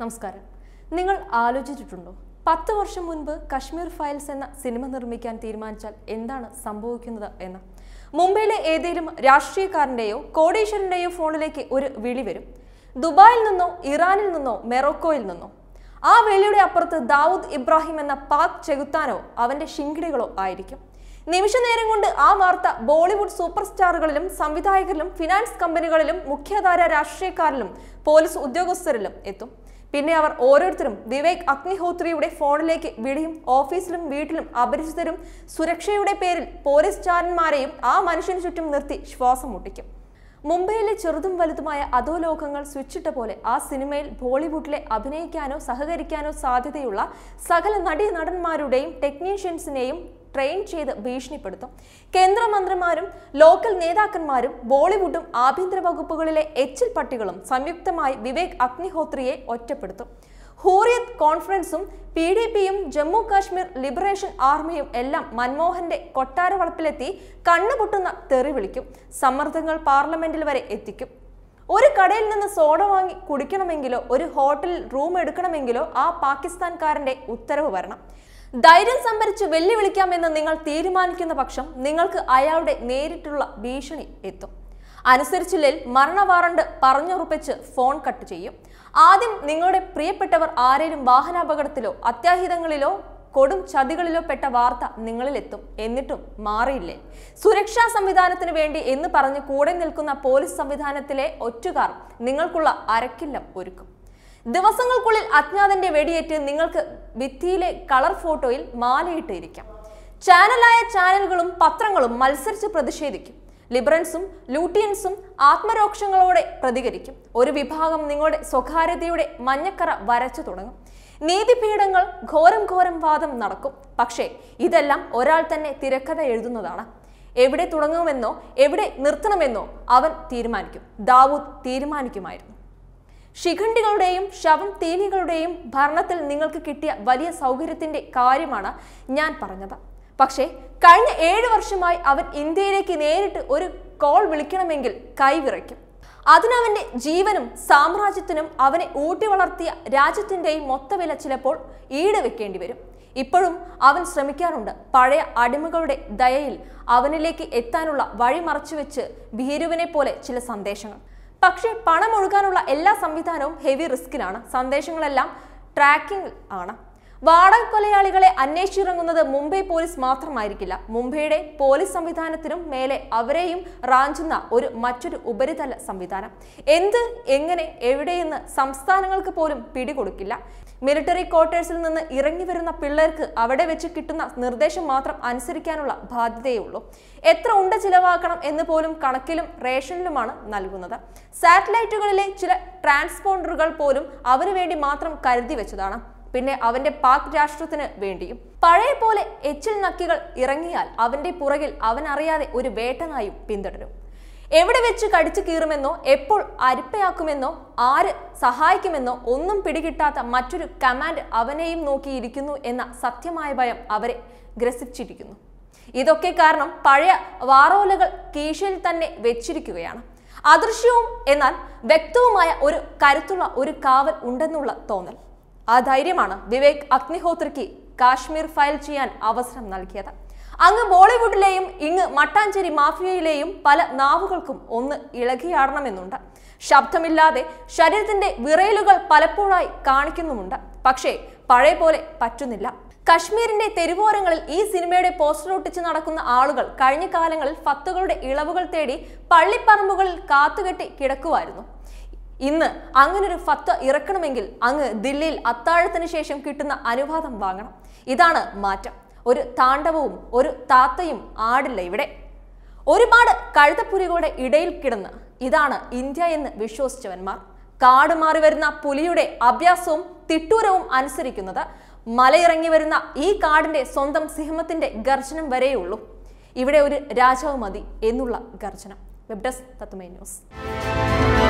നമസ്കാരം നിങ്ങൾ ആലോചിച്ചിട്ടുണ്ടോ പത്ത് വർഷം മുൻപ് കശ്മീർ ഫയൽസ് എന്ന സിനിമ നിർമ്മിക്കാൻ തീരുമാനിച്ചാൽ എന്താണ് സംഭവിക്കുന്നത് എന്ന് മുംബൈയിലെ ഏതെങ്കിലും രാഷ്ട്രീയക്കാരന്റെയോ കോടീശ്വരന്റെയോ ഫോണിലേക്ക് ഒരു വിളി വരും ദുബായിൽ നിന്നോ ഇറാനിൽ നിന്നോ മെറോക്കോയിൽ നിന്നോ ആ വിളിയുടെ അപ്പുറത്ത് ദാവൂദ് ഇബ്രാഹിം എന്ന പാക് ചെകുത്താനോ അവന്റെ ശിങ്കിടികളോ ആയിരിക്കും നിമിഷ നേരം കൊണ്ട് ആ വാർത്ത ബോളിവുഡ് സൂപ്പർ സ്റ്റാറുകളിലും സംവിധായകരിലും ഫിനാൻസ് കമ്പനികളിലും മുഖ്യധാര രാഷ്ട്രീയക്കാരിലും പോലീസ് ഉദ്യോഗസ്ഥരിലും എത്തും പിന്നെ അവർ ഓരോരുത്തരും വിവേക് അഗ്നിഹോത്രിയുടെ ഫോണിലേക്ക് വിളിയും ഓഫീസിലും വീട്ടിലും അപരിചിതരും സുരക്ഷയുടെ പേരിൽ പോലീസ് ചാരന്മാരെയും ആ മനുഷ്യന് ചുറ്റും നിർത്തി ശ്വാസം മുട്ടിക്കും മുംബൈയിലെ ചെറുതും വലുതുമായ അധോലോകങ്ങൾ സ്വിച്ചിട്ട പോലെ ആ സിനിമയിൽ ബോളിവുഡിലെ അഭിനയിക്കാനോ സഹകരിക്കാനോ സാധ്യതയുള്ള സകല നടീ നടന്മാരുടെയും ടെക്നീഷ്യൻസിനെയും ട്രെയിൻ ചെയ്ത് ഭീഷണിപ്പെടുത്തും കേന്ദ്രമന്ത്രിമാരും ലോക്കൽ നേതാക്കന്മാരും ബോളിവുഡും ആഭ്യന്തര വകുപ്പുകളിലെ എച്ചിൽ പട്ടികളും സംയുക്തമായി വിവേക് അഗ്നിഹോത്രിയെ ഒറ്റപ്പെടുത്തും ഹൂറിയത്ത് കോൺഫറൻസും പി ഡി പിയും ജമ്മു കാശ്മീർ ലിബറേഷൻ ആർമിയും എല്ലാം മൻമോഹന്റെ കൊട്ടാര വളപ്പിലെത്തി കണ്ണുപൊട്ടുന്ന തെറി വിളിക്കും സമ്മർദ്ദങ്ങൾ പാർലമെന്റിൽ വരെ എത്തിക്കും ഒരു കടയിൽ നിന്ന് സോഡ വാങ്ങി കുടിക്കണമെങ്കിലോ ഒരു ഹോട്ടലിൽ റൂം എടുക്കണമെങ്കിലോ ആ പാകിസ്ഥാൻകാരന്റെ ഉത്തരവ് വരണം ധൈര്യം സംഭരിച്ച് വെല്ലുവിളിക്കാമെന്ന് നിങ്ങൾ തീരുമാനിക്കുന്ന പക്ഷം നിങ്ങൾക്ക് അയാളുടെ നേരിട്ടുള്ള ഭീഷണി എത്തും അനുസരിച്ചില്ലെങ്കിൽ മരണ വാറണ്ട് പറഞ്ഞുറപ്പിച്ച് ഫോൺ കട്ട് ചെയ്യും ആദ്യം നിങ്ങളുടെ പ്രിയപ്പെട്ടവർ ആരേലും വാഹനാപകടത്തിലോ അത്യാഹിതങ്ങളിലോ കൊടും ചതികളിലോ പെട്ട വാർത്ത നിങ്ങളിലെത്തും എന്നിട്ടും മാറിയില്ലേ സുരക്ഷാ സംവിധാനത്തിന് വേണ്ടി എന്ന് പറഞ്ഞ് കൂടെ നിൽക്കുന്ന പോലീസ് സംവിധാനത്തിലെ ഒറ്റുകാർ നിങ്ങൾക്കുള്ള അരക്കില്ലം ഒരുക്കും ദിവസങ്ങൾക്കുള്ളിൽ അജ്ഞാതന്റെ വെടിയേറ്റ് നിങ്ങൾക്ക് ഭിത്തിയിലെ കളർ ഫോട്ടോയിൽ മാലയിട്ടിരിക്കാം ചാനലായ ചാനലുകളും പത്രങ്ങളും മത്സരിച്ച് പ്രതിഷേധിക്കും ലിബറൻസും ലൂട്ടിയൻസും ആത്മരോക്ഷങ്ങളോടെ പ്രതികരിക്കും ഒരു വിഭാഗം നിങ്ങളുടെ സ്വകാര്യതയുടെ മഞ്ഞക്കറ വരച്ചു തുടങ്ങും നീതിപീഠങ്ങൾ ഘോരം ഘോരം വാദം നടക്കും പക്ഷേ ഇതെല്ലാം ഒരാൾ തന്നെ തിരക്കഥ എഴുതുന്നതാണ് എവിടെ തുടങ്ങുമെന്നോ എവിടെ നിർത്തണമെന്നോ അവൻ തീരുമാനിക്കും ദാവൂദ് തീരുമാനിക്കുമായിരുന്നു ശിഖണ്ഡികളുടെയും ശവം തീനികളുടെയും ഭരണത്തിൽ നിങ്ങൾക്ക് കിട്ടിയ വലിയ സൗകര്യത്തിന്റെ കാര്യമാണ് ഞാൻ പറഞ്ഞത് പക്ഷേ കഴിഞ്ഞ ഏഴ് വർഷമായി അവൻ ഇന്ത്യയിലേക്ക് നേരിട്ട് ഒരു കോൾ വിളിക്കണമെങ്കിൽ കൈവിറയ്ക്കും അതിനവന്റെ ജീവനും സാമ്രാജ്യത്തിനും അവനെ ഊട്ടി വളർത്തിയ രാജ്യത്തിന്റെയും മൊത്തവില ചിലപ്പോൾ ഈട് വെക്കേണ്ടി വരും ഇപ്പോഴും അവൻ ശ്രമിക്കാറുണ്ട് പഴയ അടിമകളുടെ ദയയിൽ അവനിലേക്ക് എത്താനുള്ള വഴി മറച്ചുവെച്ച് ഭീരുവിനെ പോലെ ചില സന്ദേശങ്ങൾ പക്ഷേ പണം ഒഴുകാനുള്ള എല്ലാ സംവിധാനവും ഹെവി റിസ്കിലാണ് സന്ദേശങ്ങളെല്ലാം ട്രാക്കിംഗ് ആണ് വാടക കൊലയാളികളെ അന്വേഷിച്ചിറങ്ങുന്നത് മുംബൈ പോലീസ് മാത്രമായിരിക്കില്ല മുംബൈയുടെ പോലീസ് സംവിധാനത്തിനും മേലെ അവരെയും റാഞ്ചുന്ന ഒരു മറ്റൊരു ഉപരിതല സംവിധാനം എന്ത് എങ്ങനെ എവിടെയെന്ന് സംസ്ഥാനങ്ങൾക്ക് പോലും പിടികൊടുക്കില്ല മിലിറ്ററി ക്വാർട്ടേഴ്സിൽ നിന്ന് ഇറങ്ങി വരുന്ന പിള്ളേർക്ക് അവിടെ വെച്ച് കിട്ടുന്ന നിർദ്ദേശം മാത്രം അനുസരിക്കാനുള്ള ബാധ്യതയേ ഉള്ളൂ എത്ര ഉണ്ട ചിലവാക്കണം എന്ന് പോലും കണക്കിലും റേഷനിലുമാണ് നൽകുന്നത് സാറ്റലൈറ്റുകളിലെ ചില ട്രാൻസ്പോണ്ടറുകൾ പോലും അവന് വേണ്ടി മാത്രം കരുതി വെച്ചതാണ് പിന്നെ അവന്റെ പാക് രാഷ്ട്രത്തിന് വേണ്ടിയും പഴയ പോലെ എച്ചിൽ നക്കികൾ ഇറങ്ങിയാൽ അവന്റെ പുറകിൽ അവൻ അറിയാതെ ഒരു വേട്ടനായും പിന്തുടരും എവിടെ വെച്ച് കടിച്ചു കീറുമെന്നോ എപ്പോൾ അരിപ്പയാക്കുമെന്നോ ആര് സഹായിക്കുമെന്നോ ഒന്നും പിടികിട്ടാത്ത മറ്റൊരു കമാൻഡ് അവനെയും നോക്കിയിരിക്കുന്നു എന്ന സത്യമായ ഭയം അവരെ ഗ്രസിച്ചിരിക്കുന്നു ഇതൊക്കെ കാരണം പഴയ വാറോലകൾ കീശയിൽ തന്നെ വെച്ചിരിക്കുകയാണ് അദൃശ്യവും എന്നാൽ വ്യക്തവുമായ ഒരു കരുത്തുള്ള ഒരു കാവൽ ഉണ്ടെന്നുള്ള തോന്നൽ ആ ധൈര്യമാണ് വിവേക് അഗ്നിഹോത്രിക്ക് കാശ്മീർ ഫയൽ ചെയ്യാൻ അവസരം നൽകിയത് അങ്ങ് ബോളിവുഡിലെയും ഇങ്ങ് മട്ടാഞ്ചേരി മാഫിയയിലെയും പല നാവുകൾക്കും ഒന്ന് ഇളകിയാടണമെന്നുണ്ട് ശബ്ദമില്ലാതെ ശരീരത്തിന്റെ വിറയലുകൾ പലപ്പോഴായി കാണിക്കുന്നുമുണ്ട് പക്ഷേ പഴയ പോലെ പറ്റുന്നില്ല കശ്മീരിന്റെ തെരുവോരങ്ങളിൽ ഈ സിനിമയുടെ പോസ്റ്റർ ഒട്ടിച്ച് നടക്കുന്ന ആളുകൾ കഴിഞ്ഞ കാലങ്ങളിൽ ഫത്തുകളുടെ ഇളവുകൾ തേടി പള്ളിപ്പറമ്പുകളിൽ കാത്തുകെട്ടി കിടക്കുമായിരുന്നു ഇന്ന് അങ്ങനൊരു ഫത്വ ഇറക്കണമെങ്കിൽ അങ്ങ് ദില്ലിയിൽ അത്താഴത്തിന് ശേഷം കിട്ടുന്ന അനുവാദം വാങ്ങണം ഇതാണ് മാറ്റം ഒരു താണ്ഡവവും ഒരു താത്തയും ആടില്ല ഇവിടെ ഒരുപാട് കഴുതപ്പുലികളുടെ ഇടയിൽ കിടന്ന് ഇതാണ് ഇന്ത്യ എന്ന് വിശ്വസിച്ചവന്മാർ കാട് മാറി വരുന്ന പുലിയുടെ അഭ്യാസവും തിട്ടൂരവും അനുസരിക്കുന്നത് മലയിറങ്ങി വരുന്ന ഈ കാടിന്റെ സ്വന്തം സിംഹത്തിന്റെ ഗർജനം വരെയുള്ളൂ ഇവിടെ ഒരു രാജാവ് മതി എന്നുള്ള ഗർജനം വെബ് ഡെസ്ക് തത്തുമൈ ന്യൂസ്